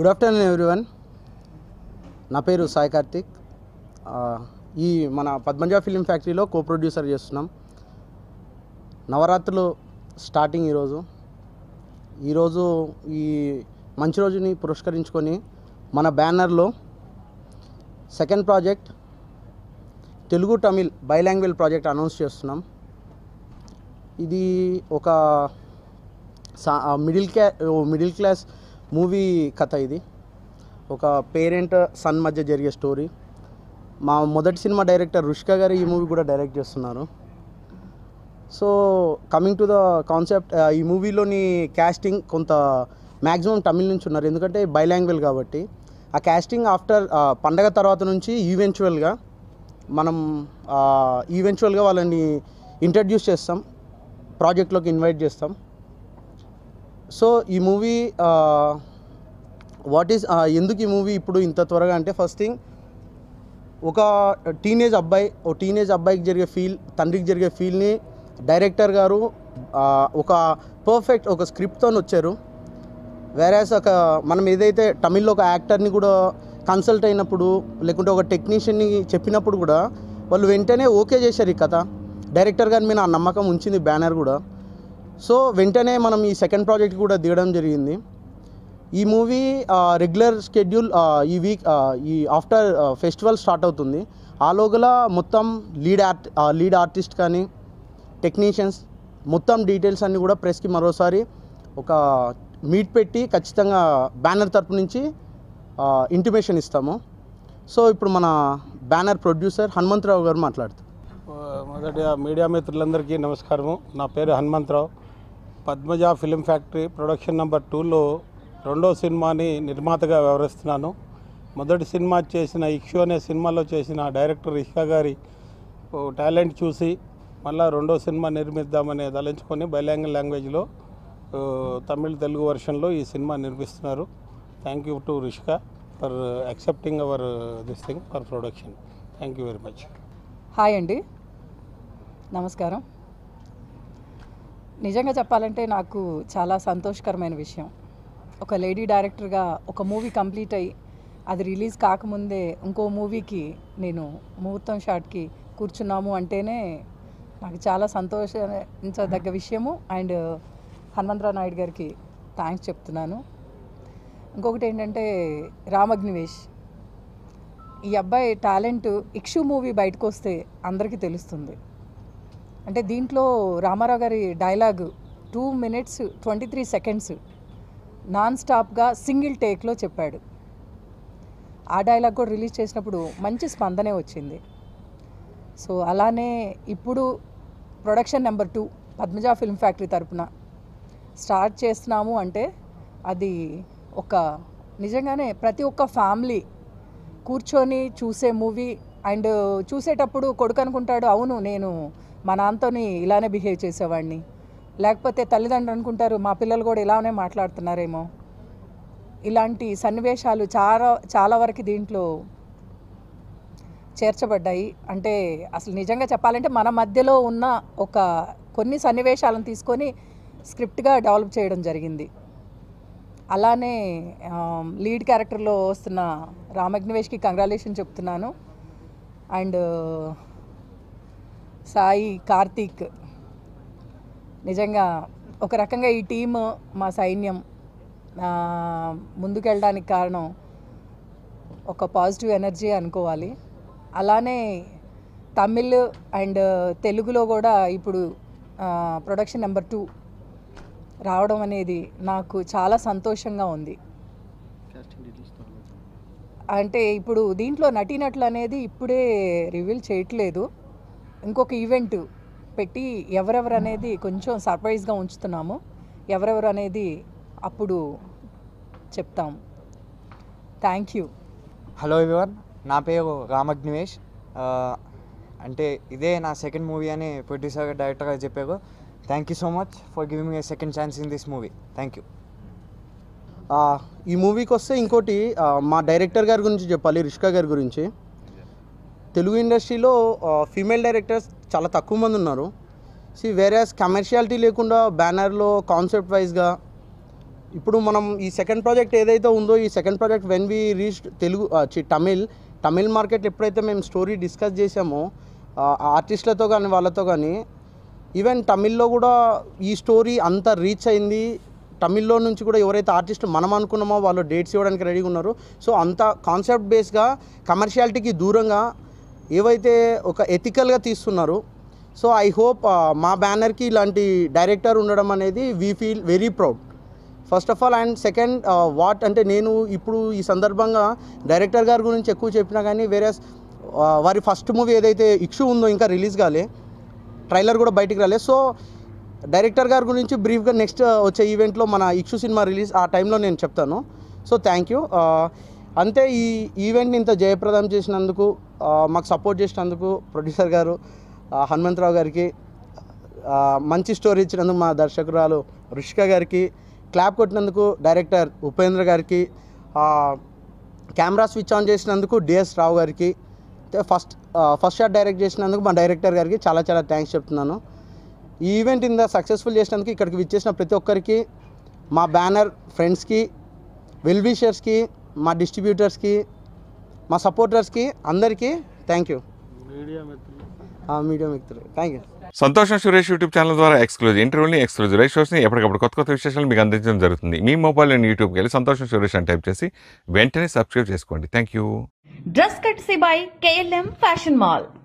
good afternoon everyone నా పేరు సాయి కార్తిక్ ఆ, ఈ మన పద్మజా ఫిలిం ఫ్యాక్టరీలో కో ప్రొడ్యూసర్ చేస్తున్నాం నవరాత్రులు స్టార్టింగ్ ఈరోజు ఈరోజు ఈ మంచి రోజుని పురస్కరించుకొని మన బ్యానర్లో second project Telugu Tamil bilanguage project announce చేస్తున్నాం ఇది ఒక సా మిడిల్ క్లా మిడిల్ క్లాస్ మూవీ కథ ఇది ఒక పేరెంట్ సన్ మధ్య జరిగే స్టోరీ మా మొదటి సినిమా డైరెక్టర్ రుషిక గారు ఈ మూవీ కూడా డైరెక్ట్ చేస్తున్నారు so coming to the concept ఈ మూవీలోని క్యాస్టింగ్ కొంత మ్యాక్సిమం తమిళ్ నుంచి ఉన్నారు ఎందుకంటే బైలాంగ్వేజ్ కాబట్టి ఆ క్యాస్టింగ్ ఆఫ్టర్ పండగ తర్వాత నుంచి ఈవెన్చువల్గా మనం ఈవెన్చువల్గా వాళ్ళని ఇంట్రడ్యూస్ చేస్తాం ప్రాజెక్ట్లోకి ఇన్వైట్ చేస్తాం సో ఈ మూవీ వాట్ ఈస్ ఎందుకు ఈ మూవీ ఇప్పుడు ఇంత త్వరగా అంటే ఫస్ట్ థింగ్ ఒక టీనేజ్ అబ్బాయి ఓ టీనేజ్ అబ్బాయికి జరిగే ఫీల్ తండ్రికి జరిగే ఫీల్ని డైరెక్టర్ గారు ఆ, ఒక పర్ఫెక్ట్ ఒక స్క్రిప్ట్తో వచ్చారు వేరేస్ ఒక మనం ఏదైతే తమిళ్లో ఒక యాక్టర్ని కూడా కన్సల్ట్ అయినప్పుడు లేకుంటే ఒక టెక్నీషియన్ని చెప్పినప్పుడు కూడా వాళ్ళు వెంటనే ఓకే చేశారు ఈ కథ డైరెక్టర్ గారి మీద ఆ నమ్మకం ఉంచింది బ్యానర్ కూడా సో వెంటనే మనం ఈ సెకండ్ ప్రాజెక్ట్ కూడా దిగడం జరిగింది ఈ మూవీ రెగ్యులర్ షెడ్యూల్ ఈ వీక్ ఈ ఆఫ్టర్ ఫెస్టివల్ స్టార్ట్ అవుతుంది ఆ లోగల మొత్తం లీడ్ ఆర్ట్ లీడ్ ఆర్టిస్ట్ కానీ టెక్నీషియన్స్ మొత్తం డీటెయిల్స్ అన్నీ కూడా ప్రెస్కి మరోసారి ఒక మీట్ పెట్టి ఖచ్చితంగా బ్యానర్ తరపు నుంచి ఇంటిమేషన్ ఇస్తాము సో ఇప్పుడు మన బ్యానర్ ప్రొడ్యూసర్ హనుమంతరావు గారు మాట్లాడుతారు మొదటిగా మీడియా మిత్రులందరికీ నమస్కారము నా పేరు Hanumantharao Padmaja film factory production number టూలో రెండో సినిమాని నిర్మాతగా వ్యవహరిస్తున్నాను మొదటి సినిమా చేసిన ఇక్షు అనే సినిమాలో చేసిన డైరెక్టర్ ఇష్కా గారి ఓ టాలెంట్ చూసి మళ్ళా రెండో సినిమా నిర్మిద్దామని తలంచుకొని బైలాంగ్వేజ్ లాంగ్వేజ్లో ఓ, తమిళ్ తెలుగు వర్షన్లో ఈ సినిమా నిర్మిస్తున్నారు thank you to Rishka for accepting our this thing for production thank you very much hi అండి నమస్కారం నిజంగా చెప్పాలంటే నాకు చాలా సంతోషకరమైన విషయం ఒక లేడీ డైరెక్టర్గా ఒక మూవీ కంప్లీట్ అయ్యి అది రిలీజ్ కాకముందే ఇంకో మూవీకి నేను ముహూర్తం షాట్కి కూర్చున్నాము అంటేనే నాకు చాలా సంతోషించదగ్గ విషయము అండ్ హనుమంతరావు నాయుడు గారికి థ్యాంక్స్ చెప్తున్నాను ఇంకొకటి ఏంటంటే రామగ్నివేష్ ఈ అబ్బాయి టాలెంట్ ఇక్షు మూవీ బయటకు వస్తే అందరికీ తెలుస్తుంది అంటే దీంట్లో రామారావు గారి dialogue two minutes twenty three seconds non స్టాప్గా సింగిల్ టేక్లో చెప్పాడు ఆ డైలాగ్ కూడా రిలీజ్ చేసినప్పుడు మంచి స్పందనే వచ్చింది సో అలానే ఇప్పుడు production number two Padmaja film factory తరపున స్టార్ట్ చేస్తున్నాము అంటే అది ఒక నిజంగానే ప్రతి ఒక్క ఫ్యామిలీ కూర్చొని చూసే మూవీ అండ్ చూసేటప్పుడు కొడుకు అనుకుంటాడు అవును నేను మా నాన్నతోని ఇలానే బిహేవ్ చేసేవాడిని లేకపోతే తల్లిదండ్రులు అనుకుంటారు మా పిల్లలు కూడా ఇలానే మాట్లాడుతున్నారేమో ఇలాంటి సన్నివేశాలు చాలా చాలా వరకు దీంట్లో చేర్చబడ్డాయి అంటే అసలు నిజంగా చెప్పాలంటే మన మధ్యలో ఉన్న ఒక కొన్ని సన్నివేశాలను తీసుకొని స్క్రిప్ట్గా డెవలప్ చేయడం జరిగింది అలానే ఆమ్, లీడ్ క్యారెక్టర్లో వస్తున్న రామగ్నివేష్కి కంగ్రాలేషన్ చెప్తున్నాను అండ్ సాయి కార్తీక్ నిజంగా ఒక రకంగా ఈ టీమ్ మా సైన్యం ఆ, ముందుకెళ్ళడానికి కారణం ఒక పాజిటివ్ ఎనర్జీ అనుకోవాలి అలానే తమిళ్ అండ్ తెలుగులో కూడా ఇప్పుడు ప్రొడక్షన్ నెంబర్ టూ రావడం అనేది నాకు చాలా సంతోషంగా ఉంది అంటే ఇప్పుడు దీంట్లో నటీనటులు అనేది ఇప్పుడే రివీల్ చేయట్లేదు ఇంకొక ఈవెంట్ పెట్టి ఎవరెవరు అనేది కొంచెం సర్ప్రైజ్గా ఉంచుతున్నాము ఎవరెవరు అనేది అప్పుడు చెప్తాం థ్యాంక్ యూ హలో ఎవ్రీవన్ నా పేరు రామగ్నివేష్ ఆ, అంటే ఇదే నా సెకండ్ మూవీ అని ప్రొడ్యూసర్ డైరెక్టర్ గారు చెప్పారు thank you so much for giving a second chance in this movie thank you ఆ, ఈ మూవీకి వస్తే ఇంకోటి ఆ, మా డైరెక్టర్ గారి గురించి చెప్పాలి రిష్కా గారి గురించి తెలుగు ఇండస్ట్రీలో ఫీమేల్ డైరెక్టర్స్ చాలా తక్కువ మంది ఉన్నారు సి వేరే కమర్షియాలిటీ లేకుండా బ్యానర్లో కాన్సెప్ట్ వైజ్గా ఇప్పుడు మనం ఈ సెకండ్ ప్రాజెక్ట్ ఏదైతే ఉందో ఈ second project when we reach Telugu ఆ, చి తమిళ్ తమిళ్ మార్కెట్ ఎప్పుడైతే మేము స్టోరీ డిస్కస్ చేసామో ఆ, ఆర్టిస్టులతో కానీ వాళ్ళతో కానీ ఈవెన్ తమిళ్లో కూడా ఈ స్టోరీ అంత రీచ్ అయింది తమిళ్లో నుంచి కూడా ఎవరైతే ఆర్టిస్ట్ మనం అనుకున్నామో వాళ్ళు డేట్స్ ఇవ్వడానికి రెడీగా ఉన్నారు సో అంత కాన్సెప్ట్ బేస్గా కమర్షియాలిటీకి దూరంగా ఏవైతే ఒక ఎథికల్గా తీస్తున్నారు సో ఐ హోప్ మా బ్యానర్కి ఇలాంటి డైరెక్టర్ ఉండడం అనేది we feel very proud first of all and second what అంటే నేను ఇప్పుడు ఈ సందర్భంగా డైరెక్టర్ గారి గురించి ఎక్కువ చెప్పినా కానీ వేరే వారి ఫస్ట్ మూవీ ఏదైతే ఇక్షు ఉందో ఇంకా రిలీజ్ కాలే ట్రైలర్ కూడా బయటికి రాలే సో డైరెక్టర్ గారి గురించి బ్రీఫ్గా నెక్స్ట్ వచ్చే ఈవెంట్లో మన ఇక్షు సినిమా రిలీజ్ ఆ టైంలో నేను చెప్తాను సో థ్యాంక్ యూ అంతే ఈ ఈవెంట్ని ఇంత జయప్రదం చేసినందుకు ఆ, మాకు సపోర్ట్ చేసినందుకు ప్రొడ్యూసర్ గారు ఆ, హనుమంతరావు గారికి ఆ, మంచి స్టోరీ ఇచ్చినందుకు మా దర్శకురాలు రుషిక గారికి క్లాప్ కొట్టినందుకు డైరెక్టర్ ఉపేంద్ర గారికి ఆ, కెమెరా స్విచ్ ఆన్ చేసినందుకు డిఎస్ రావు గారికి అయితే ఫస్ట్ ఆ, ఫస్ట్ షాట్ డైరెక్ట్ చేసినందుకు మా డైరెక్టర్ గారికి చాలా చాలా థ్యాంక్స్ చెప్తున్నాను ఈ ఈవెంట్ ఇంత సక్సెస్ఫుల్ చేసినందుకు ఇక్కడికి విచ్చేసిన ప్రతి ఒక్కరికి మా బ్యానర్ ఫ్రెండ్స్కి వెల్ విషర్స్కి మా డిస్ట్రిబ్యూటర్స్కి మా సపోర్టర్స్కి అందరికీ థ్యాంక్ యూ మీడియా మిత్రులు మీడియా మిత్రులు థ్యాంక్ యూ సంతోషం సురేష్ యూట్యూబ్ ఛానల్ ద్వారా ఎక్స్క్లూజివ్ ఇంటర్వ్యూని ఎక్స్క్లూజివ్ లైవ్ షోస్ని ఎప్పటికప్పుడు కొత్త కొత్త విశేషాలు మీకు అందించడం జరుగుతుంది మీ మొబైల్ అండ్ యూట్యూబ్కి వెళ్ళి సంతోషం సురేష్ అని టైప్ చేసి వెంటనే సబ్స్క్రైబ్ చేసుకోండి thank you dress courtesy by KLM fashion mall